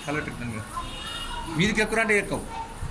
Collector మీద మీదికి ఎక్కువ అంటే ఎక్కవు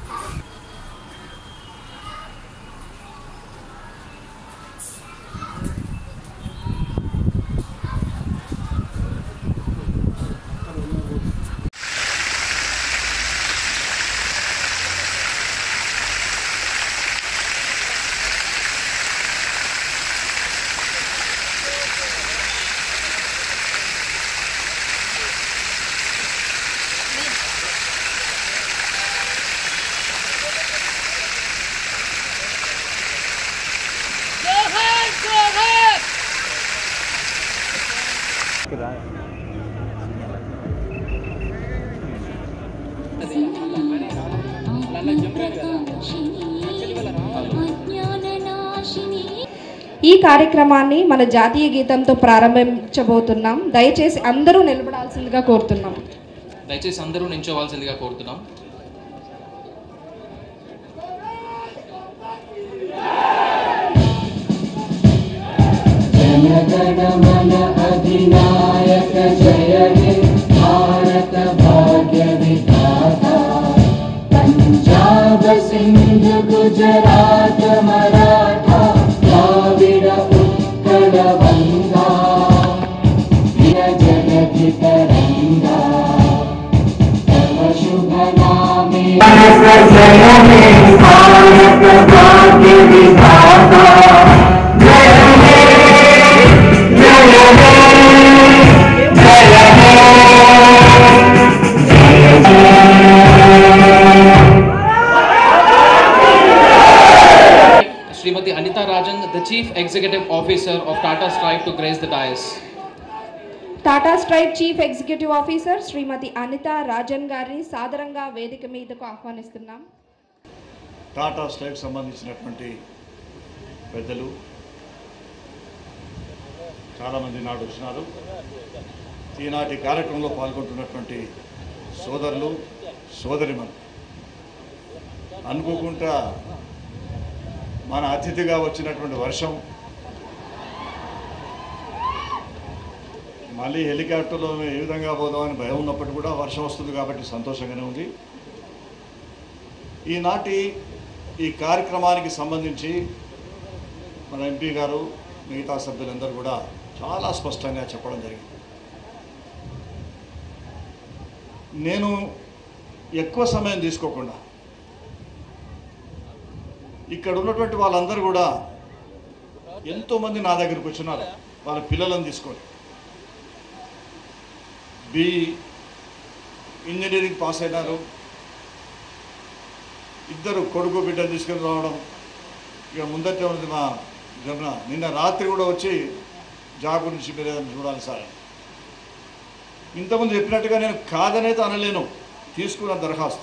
ఈ కార్యక్రమాన్ని మన జాతీయ గీతంతో ప్రారంభించబోతున్నాం దయచేసి అందరూ నిలబడాల్సిందిగా కోరుతున్నాం దయచేసి అందరూ నించోవాల్సిందిగా కోరుతున్నాం जनगणमन अधिनायक जय हे भारत भाग्य विधाता पंजाब सिंध गुजरात मराठा द्राविड उत्कल बंगा वीर जगति तरंगा तव शुभ नामे जय हे भारत भाग्य विधाता जय हे Srimati Anita Rajan, the Chief Executive Officer of Tata Stripe to grace the dais. Tata Strive chief executive officer Srimati Anita Rajan గారిని సాదరంగా వేదిక మీదకు ఆహ్వానిస్తున్నాం టాటా స్టైక్ సంబంధించినటువంటి పెద్దలు చాలామంది నాడు వచ్చినారు ఈనాటి కార్యక్రమంలో పాల్గొంటున్నటువంటి సోదరులు సోదరిమణులు అనుకోకుండా మన అతిథిగా వచ్చినటువంటి వర్షం మళ్ళీ హెలికాప్టర్లో ఏ విధంగా పోదామని భయం ఉన్నప్పటికీ కూడా వర్షం వస్తుంది కాబట్టి సంతోషంగానే ఉంది ఈనాటి ఈ కార్యక్రమానికి సంబంధించి మన ఎంపీ గారు మిగతా సభ్యులందరూ కూడా చాలా స్పష్టంగా చెప్పడం జరిగింది నేను ఎక్కువ సమయం తీసుకోకుండా ఇక్కడ ఉన్నటువంటి వాళ్ళందరూ కూడా ఎంతోమంది నా దగ్గరికి వచ్చినారు వాళ్ళ పిల్లలను తీసుకొని బి ఇంజనీరింగ్ పాస్ అయినారు ఇద్దరు కొడుకు బిడ్డను తీసుకొని రావడం ఇక ముందటే ఉన్నది మా గమన నిన్న రాత్రి కూడా వచ్చి జాబ్ గురించి మీరు ఏదైనా చూడాలి సార్ ఇంతకుముందు చెప్పినట్టుగా నేను కాదనైతే అనలేను తీసుకున్న దరఖాస్తు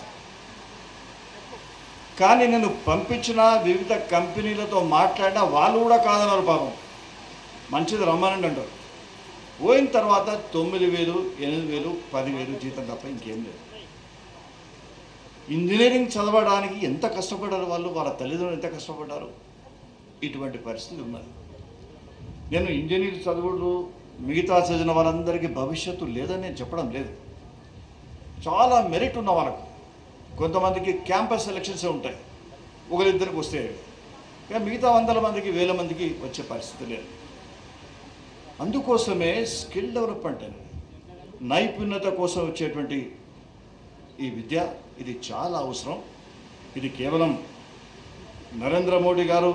కానీ నేను పంపించిన వివిధ కంపెనీలతో మాట్లాడినా వాళ్ళు కూడా కాదన్నారు పాపం మంచిది రమ్మనండి అంటారు పోయిన తర్వాత తొమ్మిది వేలు ఎనిమిది వేలు పదివేలు జీతం తప్ప ఇంకేం లేదు ఇంజనీరింగ్ చదవడానికి ఎంత కష్టపడ్డారు వాళ్ళు వాళ్ళ తల్లిదండ్రులు ఎంత కష్టపడ్డారు ఇటువంటి పరిస్థితి ఉన్నది నేను ఇంజనీర్ చదువులు మిగతా చదివిన వాళ్ళందరికీ భవిష్యత్తు లేదని నేను చెప్పడం లేదు చాలా మెరిట్ ఉన్న వాళ్ళకు కొంతమందికి క్యాంపస్ సెలక్షన్సే ఉంటాయి ఒకరిద్దరికి వస్తే కానీ మిగతా వందల మందికి వేల మందికి వచ్చే పరిస్థితి లేదు అందుకోసమే స్కిల్ డెవలప్మెంట్ అని నైపుణ్యత కోసం వచ్చేటువంటి ఈ విద్య ఇది చాలా అవసరం ఇది కేవలం నరేంద్ర మోడీ గారు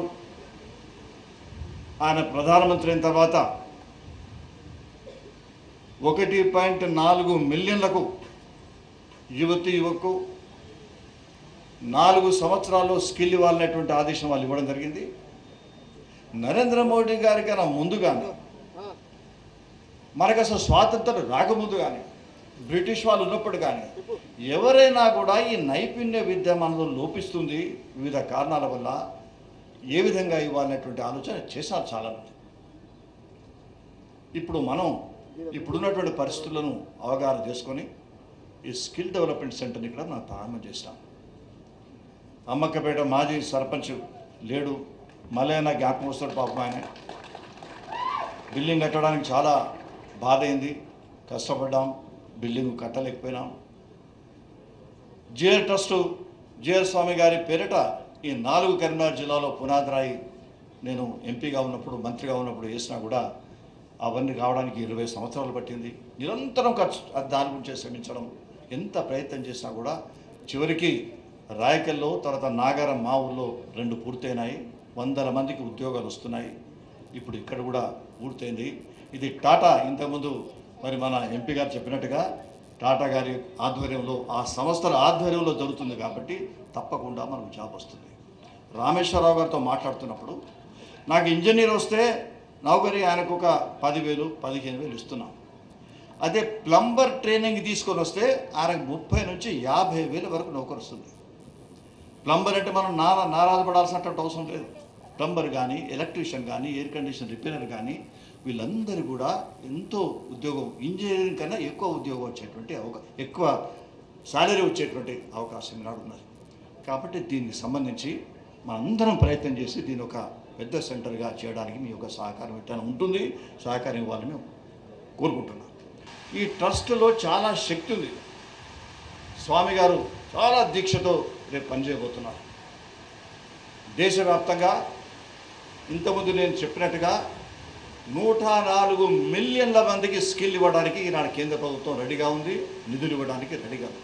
ఆయన ప్రధానమంత్రి అయిన తర్వాత ఒకటి పాయింట్ నాలుగు మిలియన్లకు యువతి యువకు నాలుగు సంవత్సరాల్లో స్కిల్ ఇవ్వాలనేటువంటి ఆదేశం వాళ్ళు ఇవ్వడం జరిగింది నరేంద్ర మోడీ గారి కన్నా ముందుగానే మనకు అసలు స్వాతంత్రం రాకముందు కానీ బ్రిటిష్ వాళ్ళు ఉన్నప్పుడు కానీ ఎవరైనా కూడా ఈ నైపుణ్య విద్య మనలో లోపిస్తుంది వివిధ కారణాల వల్ల ఏ విధంగా ఇవ్వాలనేటువంటి ఆలోచన చేశారు చాలామంది ఇప్పుడు మనం ఇప్పుడున్నటువంటి పరిస్థితులను అవగాహన చేసుకొని ఈ స్కిల్ డెవలప్మెంట్ సెంటర్ని ఇక్కడ మనం ప్రారంభం చేసినాం అమ్మక్కపేట మాజీ సర్పంచ్ లేడు మలైనా జ్ఞాపకం వస్తాడు పాపం ఆయన బిల్డింగ్ కట్టడానికి చాలా బాధ అయింది కష్టపడ్డాం బిల్డింగ్ కట్టలేకపోయినాం జిఆర్ ట్రస్టు జిఆర్ స్వామి గారి పేరిట ఈ నాలుగు కరీంనగర్ జిల్లాలో పునాదిరాయి నేను ఎంపీగా ఉన్నప్పుడు మంత్రిగా ఉన్నప్పుడు వేసినా కూడా అవన్నీ కావడానికి ఇరవై సంవత్సరాలు పట్టింది నిరంతరం ఖర్చు అది దాని గురించి శ్రమించడం ఎంత ప్రయత్నం చేసినా కూడా చివరికి రాయకల్లో తర్వాత నాగారం మా ఊళ్ళో రెండు పూర్తయినాయి వందల మందికి ఉద్యోగాలు వస్తున్నాయి ఇప్పుడు ఇక్కడ కూడా పూర్తయింది ఇది టాటా ఇంతకుముందు మరి మన ఎంపీ గారు చెప్పినట్టుగా టాటా గారి ఆధ్వర్యంలో ఆ సంస్థల ఆధ్వర్యంలో జరుగుతుంది కాబట్టి తప్పకుండా మనకు జాబ్ వస్తుంది రామేశ్వరరావు గారితో మాట్లాడుతున్నప్పుడు నాకు ఇంజనీర్ వస్తే నౌకరీ ఆయనకు ఒక పదివేలు పదిహేను వేలు ఇస్తున్నాం అదే ప్లంబర్ ట్రైనింగ్ తీసుకొని వస్తే ఆయనకు ముప్పై నుంచి యాభై వేల వరకు నౌకరు వస్తుంది ప్లంబర్ అంటే మనం నారా నారాజు పడాల్సినటువంటి అవసరం లేదు ప్లంబర్ కానీ ఎలక్ట్రీషియన్ కానీ ఎయిర్ కండిషన్ రిపేరర్ కానీ వీళ్ళందరూ కూడా ఎంతో ఉద్యోగం ఇంజనీరింగ్ కన్నా ఎక్కువ ఉద్యోగం వచ్చేటువంటి అవకా ఎక్కువ శాలరీ వచ్చేటువంటి అవకాశం ఈనాడు ఉన్నది కాబట్టి దీనికి సంబంధించి మనందరం ప్రయత్నం చేసి దీని ఒక పెద్ద సెంటర్గా చేయడానికి మీ యొక్క సహకారం ఎట్లా ఉంటుంది సహకారం ఇవ్వాలని మేము కోరుకుంటున్నాం ఈ ట్రస్ట్లో చాలా శక్తి ఉంది స్వామి గారు చాలా దీక్షతో రేపు పనిచేయబోతున్నారు దేశవ్యాప్తంగా ఇంతకుముందు నేను చెప్పినట్టుగా నూట నాలుగు మిలియన్ల మందికి స్కిల్ ఇవ్వడానికి ఈనాడు కేంద్ర ప్రభుత్వం రెడీగా ఉంది నిధులు ఇవ్వడానికి రెడీగా ఉంది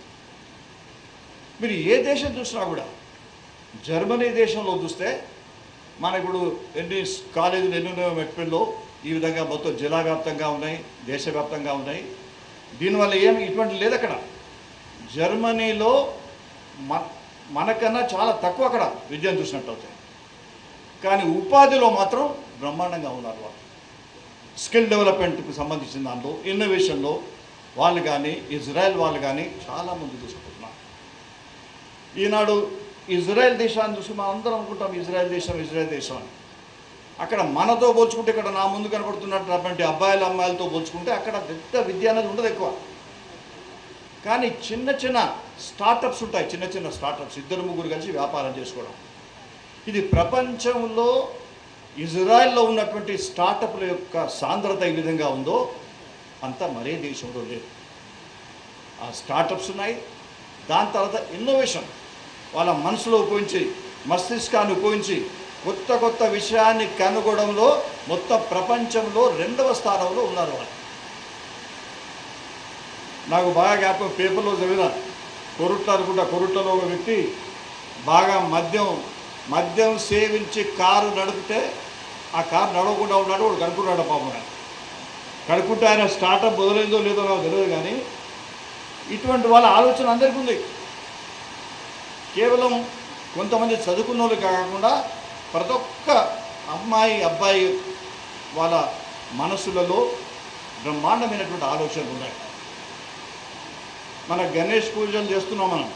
మీరు ఏ దేశం చూసినా కూడా జర్మనీ దేశంలో చూస్తే మన ఇప్పుడు ఎన్ని కాలేజీలు ఎన్ని ఉన్నాయో మెట్పల్లో ఈ విధంగా మొత్తం జిల్లా వ్యాప్తంగా ఉన్నాయి దేశవ్యాప్తంగా ఉన్నాయి దీనివల్ల ఏమి ఇటువంటి లేదు అక్కడ జర్మనీలో మన మనకన్నా చాలా తక్కువ అక్కడ విద్యను చూసినట్టు అవుతాయి కానీ ఉపాధిలో మాత్రం బ్రహ్మాండంగా ఉన్నారు వాళ్ళు స్కిల్ డెవలప్మెంట్కి సంబంధించిన దాంట్లో ఇన్నోవేషన్లో వాళ్ళు కానీ ఇజ్రాయెల్ వాళ్ళు కానీ చాలా ముందు తీసుకుంటున్నారు ఈనాడు ఇజ్రాయెల్ దేశాన్ని చూసి మనం అందరం అనుకుంటాం ఇజ్రాయెల్ దేశం ఇజ్రాయెల్ దేశం అని అక్కడ మనతో పోల్చుకుంటే ఇక్కడ నా ముందు కనబడుతున్నటువంటి అబ్బాయిల అమ్మాయిలతో పోల్చుకుంటే అక్కడ పెద్ద విద్య అనేది ఉండదు ఎక్కువ కానీ చిన్న చిన్న స్టార్టప్స్ ఉంటాయి చిన్న చిన్న స్టార్టప్స్ ఇద్దరు ముగ్గురు కలిసి వ్యాపారం చేసుకోవడం ఇది ప్రపంచంలో ఇజ్రాయెల్లో ఉన్నటువంటి స్టార్టప్ల యొక్క సాంద్రత ఏ విధంగా ఉందో అంత మరే దేశంలో లేదు ఆ స్టార్టప్స్ ఉన్నాయి దాని తర్వాత ఇన్నోవేషన్ వాళ్ళ మనసులో ఉపయోగించి మస్తిష్కాన్ని ఉపయోగించి కొత్త కొత్త విషయాన్ని కనుగొనడంలో మొత్తం ప్రపంచంలో రెండవ స్థానంలో ఉన్నారు వాళ్ళు నాకు బాగా జ్ఞాపకం పేపర్లో చదివిన కొరుట్ల అనుకుంటా కొరుట్లలో ఒక వ్యక్తి బాగా మద్యం మద్యం సేవించి కారు నడిపితే ఆ కారు నడవకుండా ఉన్నాడు వాడు కనుక్కున్నాడు పాపం ఆయన. కనుక్కుంటే ఆయన స్టార్టప్ మొదలైందో లేదో నాకు తెలియదు కానీ ఇటువంటి వాళ్ళ ఆలోచన అందరికీ ఉంది కేవలం కొంతమంది చదువుకున్న వాళ్ళు కాకుండా ప్రతి ఒక్క అమ్మాయి అబ్బాయి వాళ్ళ మనసులలో బ్రహ్మాండమైనటువంటి ఆలోచనలు ఉన్నాయి మన గణేష్ పూజలు చేస్తున్నాం మనం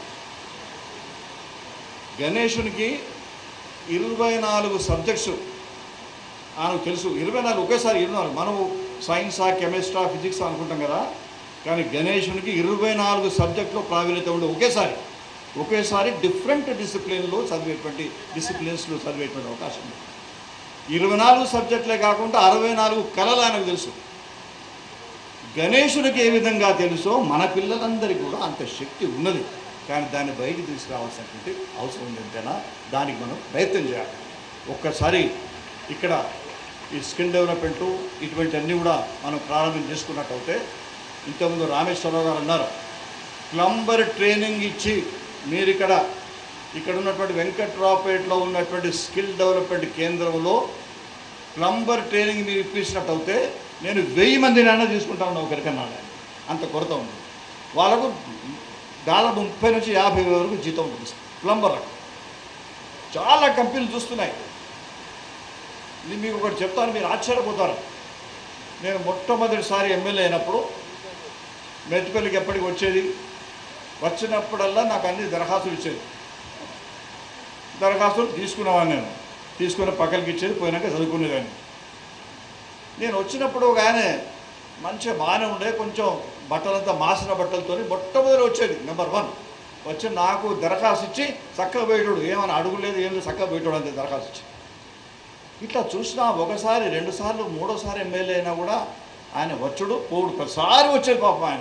గణేషునికి ఇరవై నాలుగు సబ్జెక్ట్స్ ఆయనకు తెలుసు ఇరవై నాలుగు ఒకేసారి ఇరవై నాలుగు మనం సైన్సా కెమిస్ట్రా ఫిజిక్స్ అనుకుంటాం కదా కానీ గణేషునికి ఇరవై నాలుగు సబ్జెక్టులో ప్రావీణ్యత ఉండే ఒకేసారి ఒకేసారి డిఫరెంట్ డిసిప్లిన్లో చదివేటువంటి డిసిప్లిన్స్లో చదివేటువంటి అవకాశం ఉంది ఇరవై నాలుగు సబ్జెక్టులే కాకుండా అరవై నాలుగు కళలు ఆయనకు తెలుసు గణేశుడికి ఏ విధంగా తెలుసో మన పిల్లలందరికీ కూడా అంత శక్తి ఉన్నది కానీ దాన్ని బయటికి తీసుకురావాల్సినటువంటి అవసరం ఉంది అంతేనా దానికి మనం ప్రయత్నం చేయాలి ఒక్కసారి ఇక్కడ ఈ స్కిల్ డెవలప్మెంటు ఇటువంటి అన్నీ కూడా మనం ప్రారంభం చేసుకున్నట్టయితే ఇంతకుముందు రామేశ్వరరావు గారు అన్నారు ప్లంబర్ ట్రైనింగ్ ఇచ్చి మీరు ఇక్కడ ఇక్కడ ఉన్నటువంటి వెంకట్రావుపేటలో ఉన్నటువంటి స్కిల్ డెవలప్మెంట్ కేంద్రంలో ప్లంబర్ ట్రైనింగ్ మీరు ఇప్పించినట్టయితే నేను వెయ్యి మందినైనా తీసుకుంటా ఉన్నా ఒకరికన్నా అంత కొరత ఉంది వాళ్ళకు దాదాపు ముప్పై నుంచి యాభై వేల వరకు జీతం ఉంటుంది ప్లంబర్ చాలా కంపెనీలు చూస్తున్నాయి ఇది మీకు ఒకటి చెప్తాను మీరు ఆశ్చర్యపోతారు నేను మొట్టమొదటిసారి ఎమ్మెల్యే అయినప్పుడు మెట్టుపల్లికి ఎప్పటికి వచ్చేది వచ్చినప్పుడల్లా నాకు అన్ని దరఖాస్తులు ఇచ్చేది దరఖాస్తులు తీసుకునేవాడిని నేను తీసుకుని పక్కలకి ఇచ్చేది పోయినాక చదువుకునేదాన్ని నేను వచ్చినప్పుడు ఒక ఆయన మంచిగా బాగానే ఉండే కొంచెం బట్టలంతా మాసిన బట్టలతో మొట్టమొదటి వచ్చేది నెంబర్ వన్ వచ్చి నాకు దరఖాస్తు ఇచ్చి చక్కగా పోయేటోడు ఏమైనా అడుగులేదు ఏం లేదు చక్కగా పోయేటోడు అంతే దరఖాస్తు ఇచ్చి ఇట్లా చూసినా ఒకసారి రెండుసార్లు మూడోసారి ఎమ్మెల్యే అయినా కూడా ఆయన వచ్చుడు పోవుడు ప్రతిసారి వచ్చేది పాపం ఆయన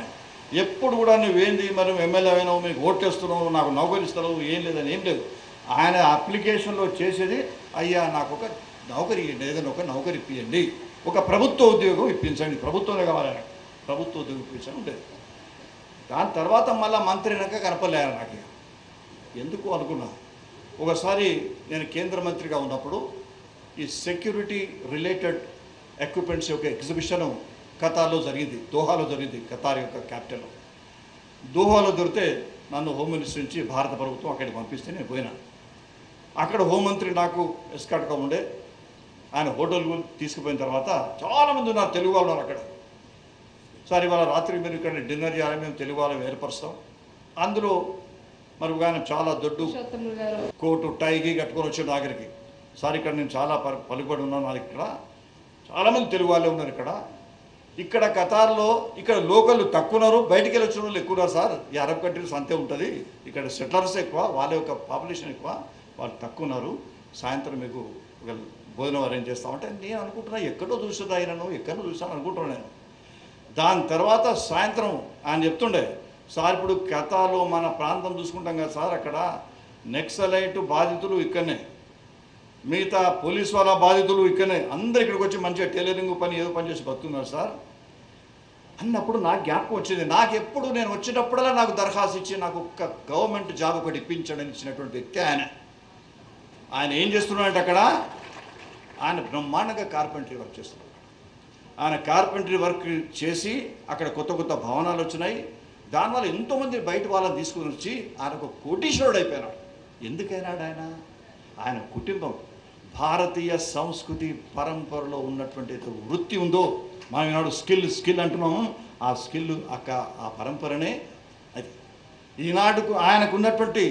ఎప్పుడు కూడా నువ్వేంది మరి ఎమ్మెల్యే అయినావు మీకు ఓటేస్తున్నావు నాకు నౌకరీ ఇస్తున్నావు ఏం లేదని ఏం లేదు ఆయన అప్లికేషన్లో చేసేది అయ్యా నాకు ఒక నౌకరీ ఇవ్వండి ఏదైనా ఒక నౌకరీ ఇప్పియండి ఒక ప్రభుత్వ ఉద్యోగం ఇప్పించండి ప్రభుత్వమే కావాలి ఆయనకు. ప్రభుత్వ ఉద్యోగం ఇప్పించండి ఉండేది దాని తర్వాత మళ్ళీ మంత్రి అయినాక కనపలేదు నాకు ఇక. ఎందుకు అనుకున్నా ఒకసారి నేను కేంద్ర మంత్రిగా ఉన్నప్పుడు ఈ సెక్యూరిటీ రిలేటెడ్ ఎక్విప్మెంట్స్ యొక్క ఎగ్జిబిషన్ ఖతార్లో జరిగింది దోహాలో జరిగింది ఖతార్ యొక్క క్యాపిటల్ దోహాలో దొరికితే నన్ను హోమ్ మినిస్టర్ నుంచి భారత ప్రభుత్వం అక్కడికి పంపిస్తే నేను పోయినా అక్కడ హోంమంత్రి నాకు ఎస్కాట్గా ఉండే ఆయన హోటల్కు తీసుకుపోయిన తర్వాత చాలామంది ఉన్నారు తెలుగు వాళ్ళు ఉన్నారు అక్కడ సార్ ఇవాళ రాత్రి మీరు ఇక్కడ డిన్నర్ చేయాలని మేము తెలుగు వాళ్ళని ఏర్పరుస్తాం అందులో మరి ఒక ఆయన చాలా దొడ్డు పురుషోత్తములు గారు కోటు టైకి కట్టుకొని వచ్చాడు ఆఖరికి సార్ ఇక్కడ నేను చాలా ప- పలుకుబడి ఉన్నాను నాకు ఇక్కడ చాలామంది తెలుగు వాళ్ళే ఉన్నారు ఇక్కడ ఇక్కడ కతార్లో ఇక్కడ లోకల్ తక్కువ ఉన్నారు బయటికి వెళ్ళి వచ్చిన వాళ్ళు ఎక్కువ ఉన్నారు సార్ ఈ అరబ్ కంట్రీస్ అంతే ఉంటుంది ఇక్కడ సెటిలర్స్ ఎక్కువ వాళ్ళ యొక్క పాపులేషన్ ఎక్కువ వాళ్ళు తక్కువ ఉన్నారు సాయంత్రం మీకు ఒక భోజనం అరేంజ్ చేస్తామంటే నేను అనుకుంటున్నా ఎక్కడో చూస్తున్నా ఆయనను ఎక్కడో చూసాను అనుకుంటున్నాను నేను దాని తర్వాత సాయంత్రం ఆయన చెప్తుండే సార్ ఇప్పుడు కథలో మన ప్రాంతం చూసుకుంటాం కదా సార్ అక్కడ నెక్సలైట్ బాధితులు ఇక్కడనే మిగతా పోలీస్ వాళ్ళ బాధితులు ఇక్కడనే అందరు ఇక్కడికి వచ్చి మంచిగా టైలరింగ్ పని ఏదో పని చేసి బతుకున్నారు సార్ అన్నప్పుడు నాకు జ్ఞాపకం వచ్చింది నాకు ఎప్పుడు నేను వచ్చేటప్పుడల్లా నాకు దరఖాస్తు ఇచ్చి నాకు ఒక్క గవర్నమెంట్ జాబ్ ఒకటి ఇప్పించడం ఇచ్చినటువంటి వ్యక్తి ఆయన ఆయన ఏం చేస్తున్నాడంటే అక్కడ ఆయన బ్రహ్మాండంగా కార్పెంటరీ వర్క్ చేస్తున్నాడు ఆయన కార్పెంటరీ వర్క్ చేసి అక్కడ కొత్త కొత్త భవనాలు వచ్చినాయి దానివల్ల ఎంతోమంది బయట వాళ్ళని తీసుకుని వచ్చి ఆయన ఒక కోటీశ్వరుడు అయిపోయినాడు ఎందుకైనాడు ఆయన ఆయన కుటుంబం భారతీయ సంస్కృతి పరంపరలో ఉన్నటువంటి ఏదో వృత్తి ఉందో మనం ఈనాడు స్కిల్ స్కిల్ అంటున్నాము ఆ స్కిల్ అక్క ఆ పరంపరనే అది ఈనాడుకు ఆయనకు ఉన్నటువంటి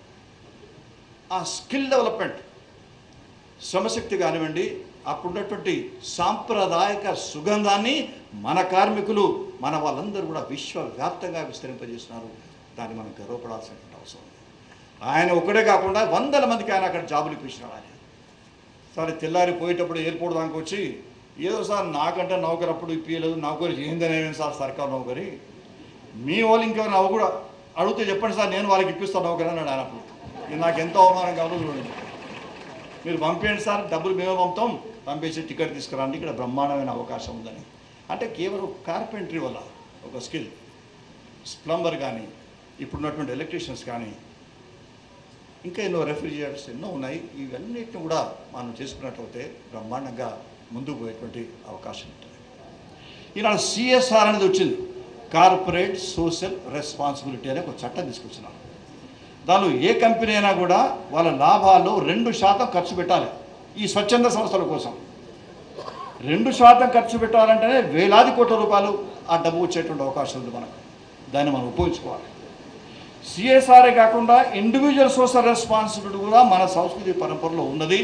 ఆ స్కిల్ డెవలప్మెంట్ శ్రమశక్తి కానివ్వండి అప్పుడున్నటువంటి సాంప్రదాయక సుగంధాన్ని మన కార్మికులు మన వాళ్ళందరూ కూడా విశ్వవ్యాప్తంగా విస్తరింపజేస్తున్నారు దాన్ని మనం గర్వపడాల్సినటువంటి అవసరం ఉంది ఆయన ఒకడే కాకుండా వందల మందికి ఆయన అక్కడ జాబులు ఇప్పించినాడు ఆయన సరే తెల్లారి పోయేటప్పుడు ఎయిర్పోర్ట్ దానికి వచ్చి ఏదో సార్ నాకంటే నౌకరు అప్పుడు ఇప్పించలేదు నౌకరు ఏందనే సార్ సర్కారు నౌకరి మీ వాళ్ళు ఇంకెవరు నవ్వు కూడా అడిగితే చెప్పండి సార్ నేను వాళ్ళకి ఇప్పిస్తాను నౌకరి అన్నాడు ఆయన అప్పుడు ఇది నాకు ఎంతో అవమానం కావాలో చూడండి మీరు పంపేయండి సార్ డబ్బులు మేమే పంపుతాం పంపేసి టికెట్ తీసుకురండి ఇక్కడ బ్రహ్మాండమైన అవకాశం ఉందని అంటే కేవలం కార్పెంటరీ వల్ల ఒక స్కిల్ ప్లంబర్ కానీ ఇప్పుడున్నటువంటి ఎలక్ట్రీషియన్స్ కానీ ఇంకా ఎన్నో రెఫ్రిజిరేటర్స్ ఎన్నో ఉన్నాయి ఇవన్నిటిని కూడా మనం చేసుకున్నట్లయితే బ్రహ్మాండంగా ముందుకు పోయేటువంటి అవకాశం ఉంటుంది ఈనాడు సిఎస్ఆర్ అనేది వచ్చింది కార్పొరేట్ సోషల్ రెస్పాన్సిబిలిటీ అనే ఒక చట్టం తీసుకొచ్చినారు దానిలో ఏ కంపెనీ అయినా కూడా వాళ్ళ లాభాల్లో రెండు శాతం ఖర్చు పెట్టాలి ఈ స్వచ్ఛంద సంస్థల కోసం రెండు శాతం ఖర్చు పెట్టాలంటేనే వేలాది కోట్ల రూపాయలు ఆ డబ్బు వచ్చేటువంటి అవకాశం ఉంది మనకు దాన్ని మనం ఉపయోగించుకోవాలి సిఎస్ఆర్ఏ కాకుండా ఇండివిజువల్ సోషల్ రెస్పాన్సిబిలిటీ కూడా మన సంస్కృతి పరంపరలో ఉన్నది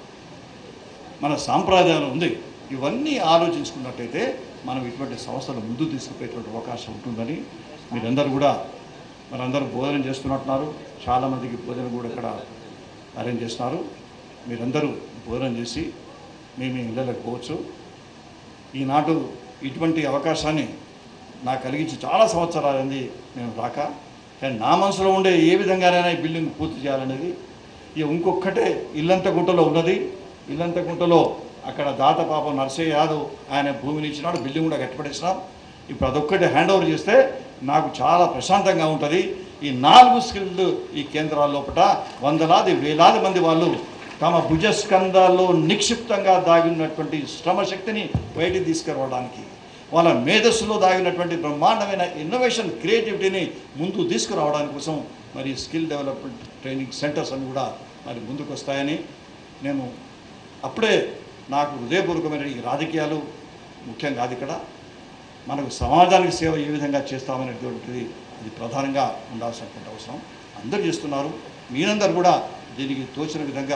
మన సాంప్రదాయంలో ఉంది ఇవన్నీ ఆలోచించుకున్నట్టయితే మనం ఇటువంటి సంస్థలు ముందు తీసుకుపోయేటువంటి అవకాశం ఉంటుందని మీరందరూ కూడా మనందరూ భోజనం చేస్తున్నట్టున్నారు చాలామందికి భోజనం కూడా ఇక్కడ అరేంజ్ చేస్తున్నారు మీరందరూ భోజనం చేసి మీ మీ ఇళ్ళకి పోవచ్చు ఈనాడు ఇటువంటి అవకాశాన్ని నాకు కలిగించి చాలా సంవత్సరాలైంది నేను రాక కానీ నా మనసులో ఉండే ఏ విధంగానైనా ఈ బిల్డింగ్ పూర్తి చేయాలనేది ఇక ఇంకొక్కటే ఇల్లంత గుంటలో ఉన్నది ఇల్లంత గుంటలో అక్కడ దాత పాపం నర్సయ్య యాదవ్ ఆయన భూమిని ఇచ్చినాడు బిల్డింగ్ కూడా కట్టబడేసినాం ఇప్పుడు అదొక్కటి హ్యాండ్ ఓవర్ చేస్తే నాకు చాలా ప్రశాంతంగా ఉంటుంది ఈ నాలుగు స్కిల్డ్ ఈ కేంద్రాల లోపల వందలాది వేలాది మంది వాళ్ళు తమ భుజస్కంధాల్లో నిక్షిప్తంగా దాగినటువంటి శ్రమశక్తిని బయటికి తీసుకురావడానికి వాళ్ళ మేధస్సులో దాగినటువంటి బ్రహ్మాండమైన ఇన్నోవేషన్ క్రియేటివిటీని ముందు తీసుకురావడానికి కోసం మరి స్కిల్ డెవలప్మెంట్ ట్రైనింగ్ సెంటర్స్ అని కూడా మరి ముందుకు వస్తాయని నేను అప్పుడే నాకు హృదయపూర్వకమైన ఈ రాజకీయాలు ముఖ్యం కాదు ఇక్కడ మనకు సమాజానికి సేవ ఏ విధంగా చేస్తామనేటువంటిది అది ప్రధానంగా ఉండాల్సినటువంటి అవసరం అందరూ చేస్తున్నారు మీరందరూ కూడా దీనికి తోచిన విధంగా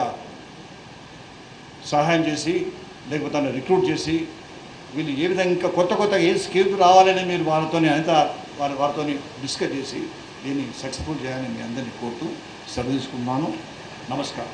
సహాయం చేసి లేకపోతే దాన్ని రిక్రూట్ చేసి వీళ్ళు ఏ విధంగా ఇంకా కొత్త కొత్త ఏ స్కీమ్ రావాలని మీరు వాళ్ళతో అనిత వారి వారితో డిస్కస్ చేసి దీన్ని సక్సెస్ఫుల్ చేయాలని మీ అందరినీ కోరుతూ సెలవు తీసుకున్నాను నమస్కారం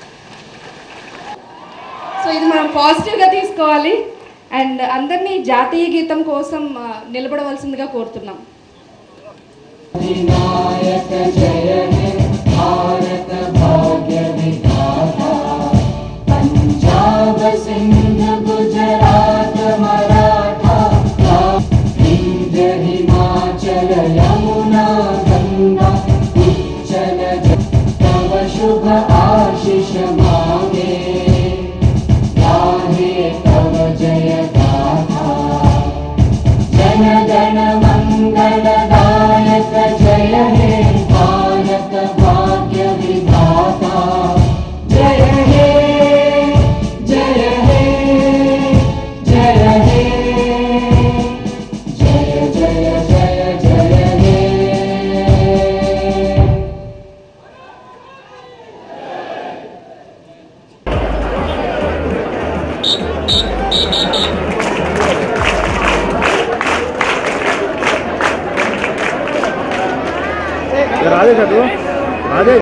సో ఇది మనం పాజిటివ్గా తీసుకోవాలి అండ్ అందరినీ జాతీయ గీతం కోసం ఆ, నిలబడవలసిందిగా కోరుతున్నాం विनायक जय हे भारत भाग्य विधाता पंजाब सिंध गुजरात मराठा विंध्य हिमाचल यमुना गंगा उच्चल तव शुभ आशीष मांगे गाहे तव जय गाथा जन गण मङ्गलदायक जय हे भारत भाग्य विधाता जय हे जय हे जय हे जय जय जय जय हे రాదే చదువు రాదే